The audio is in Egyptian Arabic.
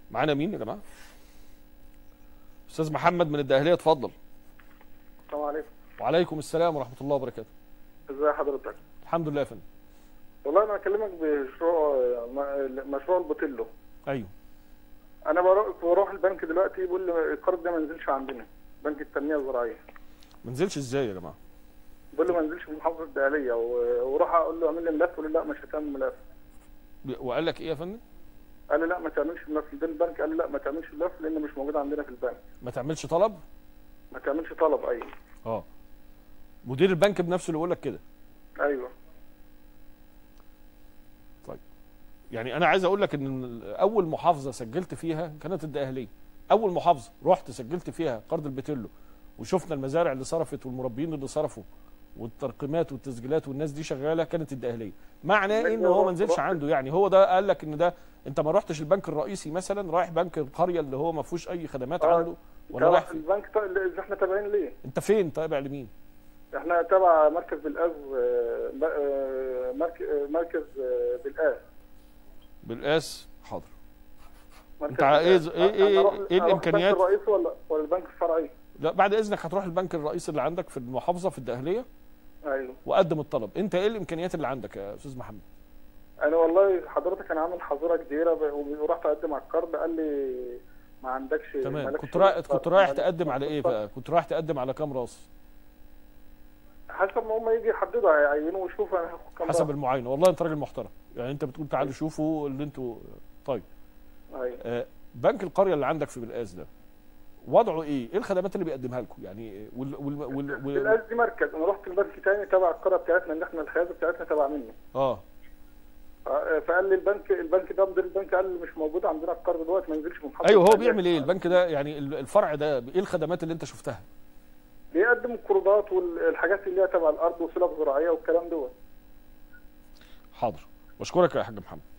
معانا مين يا جماعه استاذ محمد من الدقهليه اتفضل السلام عليكم وعليكم السلام ورحمه الله وبركاته ازي حضرتك الحمد لله يا فندم والله انا اكلمك بمشروع م- مشروع البوتيلو ايوه انا بروح بروح البنك دلوقتي بيقول لي القرض ده ما ينزلش عندنا بنك التنميه الزراعيه ما نزلش ازاي يا جماعه بيقول لي ما ينزلش في محافظه الدقهليه و- واروح اقول له اعمل لي ملف يقول لي لا مش هتعمل ملف ب- وقال لك ايه يا فندم قال لي لا ما تعملش ملف ده البنك قال لي لا ما تعملش ملف لان مش موجود عندنا في البنك ما تعملش طلب ما تعملش طلب ايوه اه مدير البنك بنفسه اللي يقول لك كده ايوه يعني انا عايز اقول لك ان اول محافظه سجلت فيها كانت الدقهليه اول محافظه رحت سجلت فيها قرض البتلو وشفنا المزارع اللي صرفت والمربيين اللي صرفوا والترقيمات والتسجيلات والناس دي شغاله كانت الدقهليه معناه ان هو ما نزلش عنده يعني هو ده قال لك ان ده انت ما رحتش البنك الرئيسي مثلا رايح بنك القريه اللي هو ما فيهوش اي خدمات آه. عنده ولا تبع رايح فين البنك ط- اللي احنا تابعين ليه انت فين تابع لمين احنا تبع مركز بالاز آه، م- آه، مرك- آه، مركز آه، بالاز بالقاس حاضر مركز انت ع- بالآز. ايه- ايه- ايه- أروح- ايه أروح الإمكانيات؟ البنك الرئيسي ولا ولا البنك الفرعي لا بعد اذنك هتروح البنك الرئيسي اللي عندك في المحافظه في الدقهليه ايوه وقدم الطلب انت ايه الامكانيات اللي عندك يا استاذ محمد انا والله حضرتك انا عامل حظيره كبيره ب- ورحت اقدم على القرض قال لي ما عندكش تمام مالكش كنت رايح قرض، كنت رايح مالكش تقدم على ايه قرض. بقى كنت رايح تقدم على كام راس حسب ما هم يجي يحددوا هيعينوا ويشوفوا انا هاخد كام حسب راس. المعاينه والله انت راجل محترم يعني انت بتقول تعالوا شوفوا اللي انتوا طيب ايوه آه بنك القريه اللي عندك في بالقاس ده وضعه ايه ايه الخدمات اللي بيقدمها لكم يعني وال وال وال وال بالاز دي مركز انا رحت البنك تاني تبع القريه بتاعتنا ان احنا الخيازه بتاعتنا تبع منه اه آه، فقال لي البنك البنك ده مدير البنك قال لي مش موجود عندنا القرض دلوقتي ما ينزلش من محافظه ايوه هو الدقهلية. بيعمل ايه البنك ده يعني ال- الفرع ده ايه الخدمات اللي انت شفتها بيقدم القروضات والحاجات اللي هي تبع الارض وصله زراعيه والكلام دوت حاضر بشكرك يا حاج محمد